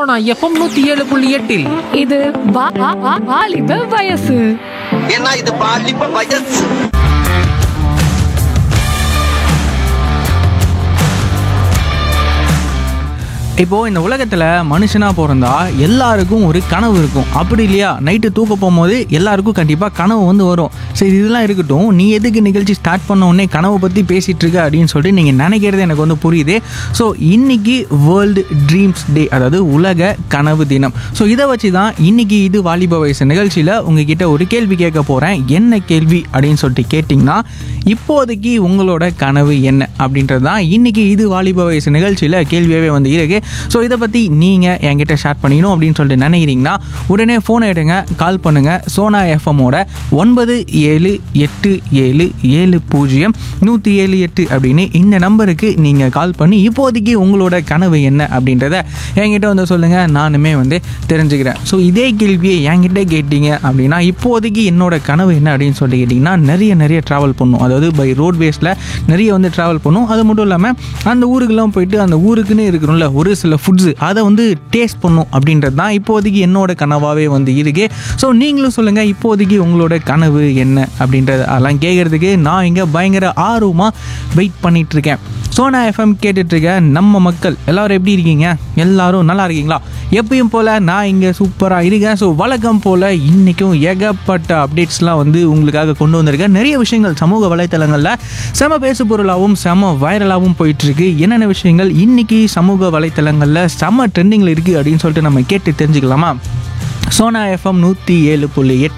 Sona FM நூத்தி ஏழு புள்ளி எட்டில் இது வா- வா- வா- வாலிப வயசு ஏன்னா இது பாலிப்ப வயசு இப்போ இந்த உலகத்துல மனுஷனா பிறந்தா எல்லாருக்கும் ஒரு கனவு இருக்கும் அப்படி இல்லையா நைட்டு தூக்க போகும்போது எல்லாருக்கும் கண்டிப்பா கனவு வந்து வரும் சரி இதெல்லாம் இருக்கட்டும் நீ எதுக்கு நிகழ்ச்சி ஸ்டார்ட் பண்ண உடனே கனவை பத்தி பேசிட்டு இருக்க அப்படின்னு சொல்லிட்டு நீங்க நினைக்கிறது எனக்கு வந்து புரியுது ஸோ இன்னைக்கு வேர்ல்டு ட்ரீம்ஸ் டே அதாவது உலக கனவு தினம் ஸோ இதை வச்சு தான் இன்னைக்கு இது வாலிப வயசு நிகழ்ச்சியில் உங்ககிட்ட ஒரு கேள்வி கேட்க போகிறேன் என்ன கேள்வி அப்படின்னு சொல்லிட்டு கேட்டிங்கன்னா இப்போதைக்கு உங்களோட கனவு என்ன அப்படின்றது தான் இன்னைக்கு இது வாலிப வயசு நிகழ்ச்சியில் கேள்வியாகவே வந்து இருக்கு ஸோ இதை பற்றி நீங்கள் என்கிட்ட ஷேர் பண்ணிக்கணும் அப்படின்னு சொல்லிட்டு நினைக்கிறீங்கன்னா உடனே ஃபோன் எடுங்க கால் பண்ணுங்கள் சோனா எஃப்எம்மோட ஒன்பது ஏழு எட்டு ஏழு ஏழு பூஜ்ஜியம் நூற்றி ஏழு எட்டு அப்படின்னு இந்த நம்பருக்கு நீங்கள் கால் பண்ணி இப்போதைக்கு உங்களோட கனவு என்ன அப்படின்றத என்கிட்ட வந்து சொல்லுங்கள் நானுமே வந்து தெரிஞ்சுக்கிறேன் ஸோ இதே கேள்வியை என்கிட்ட கேட்டீங்க அப்படின்னா இப்போதைக்கு என்னோட கனவு என்ன அப்படின்னு சொல்லி கேட்டிங்கன்னா நிறைய நிறைய ட்ராவல் பண்ணும் அதாவது பை ரோட்வேஸில் நிறைய வந்து ட்ராவல் பண்ணும் அது மட்டும் இல்லாமல் அந்த ஊருக்கெல்லாம் போயிட்டு அந்த ஊருக்குன்னு இருக்கணும்ல ஒரு சில ஃபுட்ஸு அதை வந்து டேஸ்ட் பண்ணும் அப்படின்றது தான் இப்போதைக்கு என்னோட கனவாகவே வந்து இருக்கு ஸோ நீங்களும் சொல்லுங்கள் இப்போதைக்கு உங்களோட கனவு என்ன அப்படின்றது அதெல்லாம் கேட்குறதுக்கு நான் இங்கே பயங்கர ஆர்வமாக வெயிட் பண்ணிட்டு இருக்கேன் சோனா எஃப்எம் கேட்டுட்டு இருக்க நம்ம மக்கள் எல்லாரும் எப்படி இருக்கீங்க எல்லாரும் நல்லா இருக்கீங்களா எப்பயும் போல் நான் இங்கே சூப்பராக இருக்கேன் ஸோ வழக்கம் போல் இன்றைக்கும் ஏகப்பட்ட அப்டேட்ஸ்லாம் வந்து உங்களுக்காக கொண்டு வந்திருக்கேன் நிறைய விஷயங்கள் சமூக வலைத்தளங்களில் செம பேசு பொருளாகவும் செம வைரலாகவும் போயிட்டுருக்கு என்னென்ன விஷயங்கள் இன்னைக்கு சமூக வலைத்தளங்களில் செம ட்ரெண்டிங்கில் இருக்குது அப்படின்னு சொல்லிட்டு நம்ம கேட்டு தெரிஞ்சுக்கலாமா சோனா எஃப்எம் நூற்றி ஏழு புள்ளி எட்டு